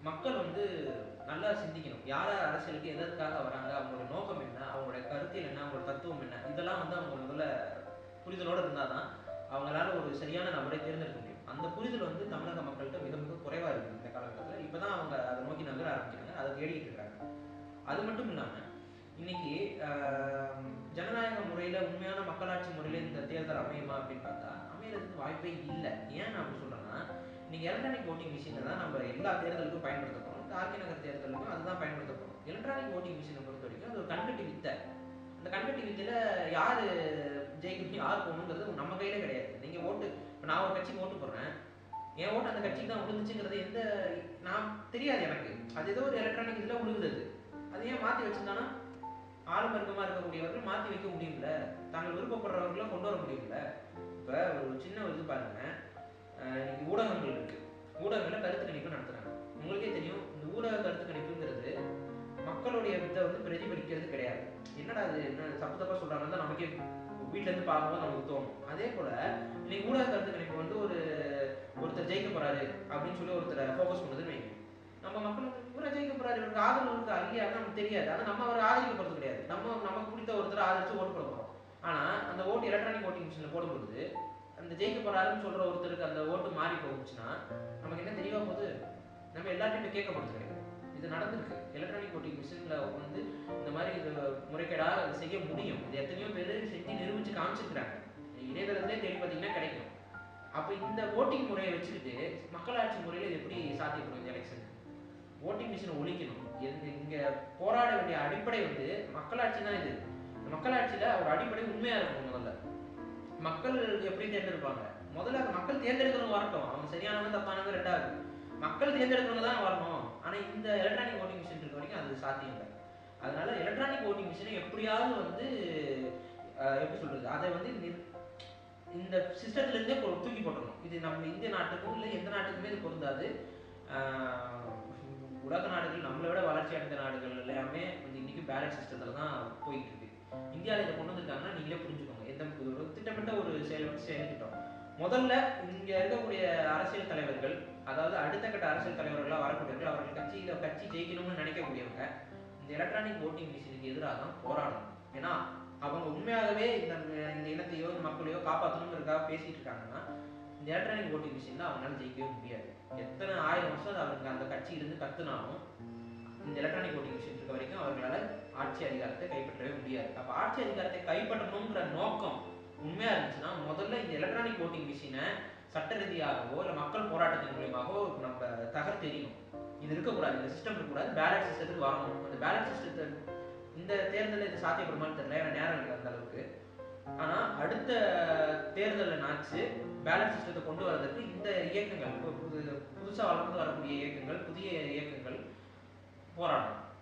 மக்கள் வந்து நல்லா சிந்திக்கணும் யார் யார் அரசியலுக்கு எதற்காக வராங்க அவங்களோட நோக்கம் என்ன அவங்களுடைய கருத்தியல் என்ன அவங்களோட தத்துவம் என்ன இதெல்லாம் வந்து அவங்க முதல்ல புரிதலோட இருந்தால் தான் அவங்களால ஒரு சரியான நபரை தேர்ந்தெடுக்க முடியும் அந்த புரிதல் வந்து தமிழக மக்கள்கிட்ட மிக மிக குறைவா இருக்கு இந்த காலகட்டத்தில் இப்போ தான் அவங்க அதை நோக்கி நகர ஆரம்பிக்கிறாங்க அதை தேடிட்டு இருக்காங்க அது மட்டும் இல்லாமல் இன்னைக்கு ஆஹ், ஜனநாயக முறையில் உண்மையான மக்களாட்சி முறையில் இந்த தேர்தல் அமையுமா அப்படின்னு பார்த்தா அமையறதுக்கு வாய்ப்பே இல்லை ஏன் நான் அப்படி சொல்றேன்னா இன்னைக்கு எலக்ட்ரானிக் ஓட்டிங் மிஷினை தான் நம்ம எல்லா தேர்தலுக்கும் பயன்படுத்த போகிறோம் ஆர்கே நகர் தேர்தலுக்கும் அதுதான் பயன்படுத்த போகிறோம் எலக்ட்ரானிக் ஓட்டிங் மிஷினை பொறுத்த வரைக்கும் அது ஒரு கண்கட்டி வித்தை அந்த கண்கட்டி வித்தையில யார் ஜெயிக்கணும் யார் போகணுங்கிறது நம்ம கையில கிடையாது நீங்க ஓட்டு இப்போ நான் ஒரு கட்சிக்கு ஓட்டு போடுறேன் என் ஓட்டு அந்த கட்சிக்கு தான் விழுந்துச்சுங்கிறது எந்த நான் தெரியாது எனக்கு அது ஏதோ ஒரு எலக்ட்ரானிக் இதில் விழுகுது அது. அது ஏன் மாற்றி வச்சிருந்தானா ஆளும் வர்க்கமாக இருக்கக்கூடியவர்கள் மாற்றி வைக்க முடியும்ல தாங்கள் விருப்பப்படுறவர்களை கொண்டு வர முடியும்ல இப்போ ஒரு சின்ன ஒரு இது பாருங்க அஹ் இன்னைக்கு ஊடகங்கள் இருக்கு ஊடகங்களில் கருத்து கணிப்பு நடத்துறாங்க உங்களுக்கே தெரியும் இந்த ஊடக கருத்து கணிப்புங்கிறது மக்களுடைய இதை வந்து பிரதிபலிக்கிறது கிடையாது என்னடா அது என்ன தப்பு தப்பா சொல்றாங்கன்னு தான் நமக்கே வீட்ல இருந்து பார்க்கும்போது நமக்கு தோணும் அதே போல இன்னைக்கு ஊடக கருத்து கணிப்பு வந்து ஒரு ஒருத்தர் ஜெயிக்க போறாரு அப்படின்னு சொல்லி ஒருத்தரை ஃபோக்கஸ் பண்ணுதுன்னு வைங்க நம்ம மக்கள் வந்து இவரை ஜெயிக்க போறாரு இவருக்கு ஆதரவு இருக்கா இல்லையா நமக்கு தெரியாது ஆனா நம்ம அவரை ஆதரிக்க போறது கிடையாது நம்ம நமக்கு பிடித்த ஒருத்தரை ஆதரிச்சு ஓட்டு போட போறோம் ஆனா அந்த ஓட்டு எலக்ட்ரானிக் ஓட்டிங் மிஷின்ல போடும்பொழுது அந்த ஜெயிக்க போறாருன்னு சொல்ற ஒருத்தருக்கு அந்த ஓட்டு மாறி போச்சுன்னா நமக்கு என்ன தெரியவா போகுது நம்ம எல்லாத்தையும் போய் கேட்க போறது கிடையாது இது நடந்திருக்கு எலக்ட்ரானிக் ஓட்டிங் மிஷின்ல வந்து இந்த மாதிரி இது முறைகேடாக அது செய்ய முடியும் இது எத்தனையோ பேர் செஞ்சு நிரூபிச்சு காமிச்சிருக்கிறாங்க இணையதளத்திலே தேடி பார்த்தீங்கன்னா கிடைக்கும் அப்போ இந்த ஓட்டிங் முறையை வச்சுக்கிட்டு மக்களாட்சி முறையில் இது எப்படி சாத்தியப்படும் இந்த எலெக்ஷன் ஓட்டிங் மிஷினை ஒழிக்கணும் எங்க இங்க போராட வேண்டிய அடிப்படை வந்து மக்களாட்சி தான் இது இந்த மக்களாட்சியில ஒரு அடிப்படை உண்மையா இருக்கணும் முதல்ல மக்கள் எப்படி தேர்ந்தெடுப்பாங்க முதல்ல அந்த மக்கள் தேர்ந்தெடுக்கிறவங்க வரட்டும் அவங்க சரியானவங்க தப்பானவங்க ரெண்டாவது மக்கள் தேர்ந்தெடுக்கிறவங்க தான் வரணும் ஆனா இந்த எலக்ட்ரானிக் ஓட்டிங் மிஷின் இருக்க வரைக்கும் அது சாத்தியம் இல்லை அதனால எலக்ட்ரானிக் ஓட்டிங் மிஷினை எப்படியாவது வந்து அஹ், எப்படி சொல்றது அதை வந்து நிர்- இந்த சிஸ்டத்துல இருந்தே பொ- தூக்கி போட்டுறணும் இது நம்ம இந்திய நாட்டுக்கும் இல்லை எந்த நாட்டுக்குமே இது பொருந்தாது ஆஹ், உலக நாடுகள் நம்மளை விட வளர்ச்சி அடைந்த நாடுகள் எல்லாமே வந்து இன்னைக்கு பேலட் சிஸ்டத்துல தான் போயிட்டு இருக்கு இந்தியாவில் இதை கொண்டு வந்திருக்காங்கன்னா நீங்களே புரிஞ்சுக்கோங்க எந்த இது ஒரு திட்டமிட்ட ஒரு செயல் செயல் திட்டம் முதல்ல இங்க இருக்கக்கூடிய அரசியல் தலைவர்கள் அதாவது அடுத்த கட்ட அரசியல் தலைவர்களாக வரக்கூடியவர்கள் அவர்கள் கட்சியில கட்சி ஜெயிக்கணும்னு நினைக்கக்கூடியவங்க இந்த எலக்ட்ரானிக் ஓட்டிங் மிஷினுக்கு எதிராக தான் போராடணும் ஏன்னா அவங்க உண்மையாகவே இந்த இந்த இனத்தையோ இந்த மக்களையோ காப்பாற்றணுங்கிறதுக்காக பேசிட்டு இருக்காங்கன்னா இந்த எலக்ட்ரானிக் ஓட்டிங் மிஷின்ல அவங்களால ஜெயிக்கவே முடியாது எத்தனை ஆயிரம் வருஷம் அது அவங்க அந்த கட்சியிலிருந்து கத்துனாலும் இந்த எலக்ட்ரானிக் ஓட்டிங் மிஷின் இருக்க வரைக்கும் அவர்களால ஆட்சி அதிகாரத்தை கைப்பற்றவே முடியாது அப்ப ஆட்சி அதிகாரத்தை கைப்பற்றணுங்கிற நோக்கம் உண்மையா இருந்துச்சுன்னா முதல்ல இந்த எலக்ட்ரானிக் ஓட்டிங் மிஷினை சட்ட ரீதியாகவோ இல்லை மக்கள் போராட்டத்தின் மூலியமாகவோ நம்ம தகர்த்தெறியணும் இது இருக்கக்கூடாது இந்த சிஸ்டம் இருக்கக்கூடாது பேலட் சிஸ்டத்துக்கு வரணும் அந்த பேலட் சிஸ்டத்தை இந்த தேர்தலில் இது சாத்தியப்படுமான்னு தெரியல ஏன்னா நேரம் இல்லை அந்த அளவுக்கு ஆனா அடுத்த தேர்தலில் நாச்சு பேலட் சிஸ்டத்தை கொண்டு வரதுக்கு இந்த இயக்கங்கள் பு- புது புதுசா வளர்ந்து வரக்கூடிய இயக்கங்கள் புதிய இயக்கங்கள் போராடணும்